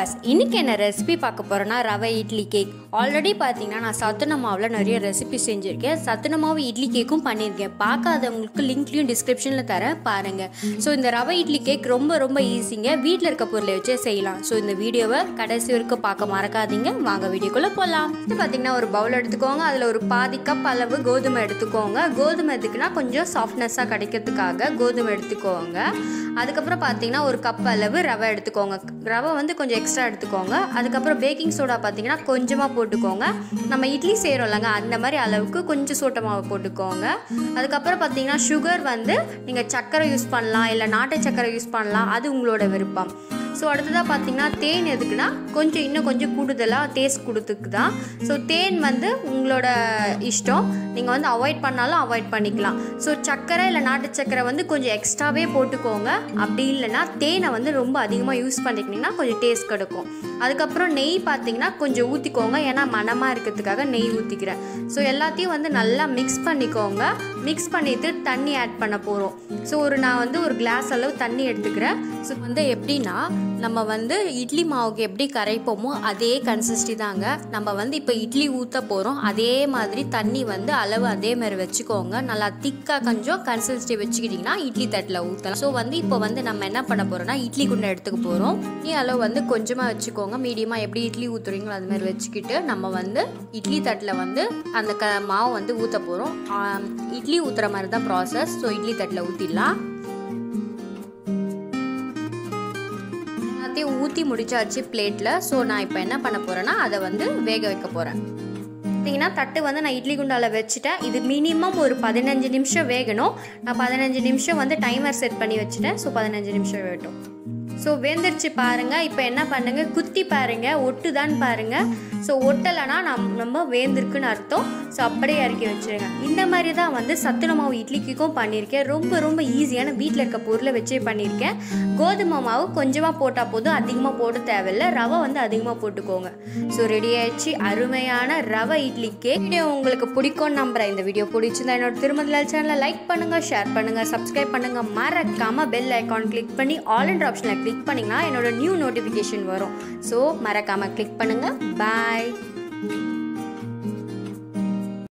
விவாஸ் இன்னைக்கு என்ன ரெசிபி பார்க்க போகிறேன்னா ரவை இட்லி கேக் ஆல்ரெடி பார்த்தீங்கன்னா நான் சத்துண மாவில் நிறைய ரெசிபி செஞ்சுருக்கேன் சத்துண மாவு இட்லி கேக்கும் பண்ணியிருக்கேன் பார்க்காதவங்களுக்கு லிங்க்லையும் டிஸ்கிரிப்ஷனில் தரேன் பாருங்கள் ஸோ இந்த ரவை இட்லி கேக் ரொம்ப ரொம்ப ஈஸிங்க வீட்டில் இருக்க பொருளை வச்சே செய்யலாம் ஸோ இந்த வீடியோவை கடைசி வரைக்கும் பார்க்க மறக்காதீங்க வாங்க வீடியோக்குள்ளே போகலாம் இது பார்த்தீங்கன்னா ஒரு பவுல் எடுத்துக்கோங்க அதில் ஒரு பாதி கப் அளவு கோதுமை எடுத்துக்கோங்க கோதுமை எதுக்குன்னா கொஞ்சம் சாஃப்ட்னஸாக கிடைக்கிறதுக்காக கோதுமை எடுத்துக்கோங்க அதுக்கப்புறம் பார்த்தீங்கன்னா ஒரு கப் அளவு ரவை எடுத்துக்கோங்க ரவை வந்து கொஞ்சம் எக்ஸ்ட்ரா எடுத்துக்கோங்க அதுக்கப்புறம் பேக்கிங் சோடா பார்த்தீங்கன்னா கொஞ்சமாக போட்டுக்கோங்க நம்ம இட்லி செய்கிறோம்லங்க அந்த மாதிரி அளவுக்கு கொஞ்சம் சோட்ட மாவு போட்டுக்கோங்க அதுக்கப்புறம் பார்த்தீங்கன்னா சுகர் வந்து நீங்கள் சர்க்கரை யூஸ் பண்ணலாம் இல்லை நாட்டு சர்க்கரை யூஸ் பண்ணலாம் அது உங்களோட விருப்பம் ஸோ அடுத்ததாக பார்த்தீங்கன்னா தேன் எதுக்குன்னா கொஞ்சம் இன்னும் கொஞ்சம் கூடுதலாக டேஸ்ட் கொடுத்துக்கு தான் ஸோ தேன் வந்து உங்களோட இஷ்டம் நீங்கள் வந்து அவாய்ட் பண்ணாலும் அவாய்ட் பண்ணிக்கலாம் ஸோ சர்க்கரை இல்லை நாட்டு சர்க்கரை வந்து கொஞ்சம் எக்ஸ்ட்ராவே போட்டுக்கோங்க அப்படி இல்லைன்னா தேனை வந்து ரொம்ப அதிகமாக யூஸ் பண்ணிக்கிட்டிங்கன்னா கொஞ்சம் டேஸ்ட் கிடைக்கும் அதுக்கப்புறம் நெய் பார்த்தீங்கன்னா கொஞ்சம் ஊற்றிக்கோங்க ஏன்னா மனமாக இருக்கிறதுக்காக நெய் ஊற்றிக்கிறேன் ஸோ எல்லாத்தையும் வந்து நல்லா மிக்ஸ் பண்ணிக்கோங்க மிக்ஸ் பண்ணிவிட்டு தண்ணி ஆட் பண்ண போகிறோம் ஸோ ஒரு நான் வந்து ஒரு கிளாஸ் அளவு தண்ணி எடுத்துக்கிறேன் ஸோ வந்து எப்படின்னா நம்ம வந்து இட்லி மாவுக்கு எப்படி கரைப்போமோ அதே கன்சிஸ்டி தாங்க நம்ம வந்து இப்போ இட்லி ஊற்ற போகிறோம் அதே மாதிரி தண்ணி வந்து அளவு அதே மாதிரி வச்சுக்கோங்க நல்லா திக்காக கொஞ்சம் கன்சிஸ்டி வச்சுக்கிட்டிங்கன்னா இட்லி தட்டில் ஊற்றலாம் ஸோ வந்து இப்போ வந்து நம்ம என்ன பண்ண போகிறோம்னா இட்லி குண்டை எடுத்துக்க போகிறோம் நீ அளவு வந்து கொஞ்சமாக வச்சுக்கோங்க மீடியமாக எப்படி இட்லி ஊற்றுறீங்களோ அது மாதிரி வச்சுக்கிட்டு நம்ம வந்து இட்லி தட்டில் வந்து அந்த க மாவு வந்து ஊற்ற போகிறோம் இட்லி ஊற்றுற மாதிரி தான் ப்ராசஸ் ஸோ இட்லி தட்டில் ஊற்றிடலாம் எல்லாத்தையும் ஊற்றி முடிச்சாச்சு பிளேட்டில் ஸோ நான் இப்போ என்ன பண்ண போகிறேன்னா அதை வந்து வேக வைக்க போகிறேன் பார்த்தீங்கன்னா தட்டு வந்து நான் இட்லி குண்டால வச்சுட்டேன் இது மினிமம் ஒரு பதினஞ்சு நிமிஷம் வேகணும் நான் பதினஞ்சு நிமிஷம் வந்து டைமர் செட் பண்ணி வச்சுட்டேன் ஸோ பதினஞ்சு நிமிஷம் வேகட்டும் ஸோ வெந்துருச்சு பாருங்கள் இப்போ என்ன பண்ணுங்க குத்தி பாருங்கள் ஒட்டுதான்னு பாருங்கள் ஸோ ஒட்டலைன்னா நம் நம்ம வேந்திருக்குன்னு அர்த்தம் ஸோ அப்படியே இறக்கி வச்சுருங்க இந்த மாதிரி தான் வந்து சத்துண மாவு இட்லிக்கும் பண்ணியிருக்கேன் ரொம்ப ரொம்ப ஈஸியான வீட்டில் இருக்க பொருளை வச்சே பண்ணியிருக்கேன் கோதுமை மாவு கொஞ்சமாக போட்டால் போதும் அதிகமாக போட தேவையில்லை ரவை வந்து அதிகமாக போட்டுக்கோங்க ஸோ ரெடி ஆயிடுச்சு அருமையான ரவை இட்லிக்கு வீடியோ உங்களுக்கு பிடிக்கும்னு நம்புகிறேன் இந்த வீடியோ பிடிச்சிருந்தா என்னோட திருமதிலால் சேனலை லைக் பண்ணுங்கள் ஷேர் பண்ணுங்கள் சப்ஸ்கிரைப் பண்ணுங்கள் மறக்காமல் பெல் ஐக்கான் கிளிக் பண்ணி ஆல் அண்ட் ஆப்ஷனில் கிளிக் பண்ணிங்கன்னா என்னோட நியூ நோட்டிஃபிகேஷன் வரும் ஸோ மறக்காமல் கிளிக் பண்ணுங்கள் பாய்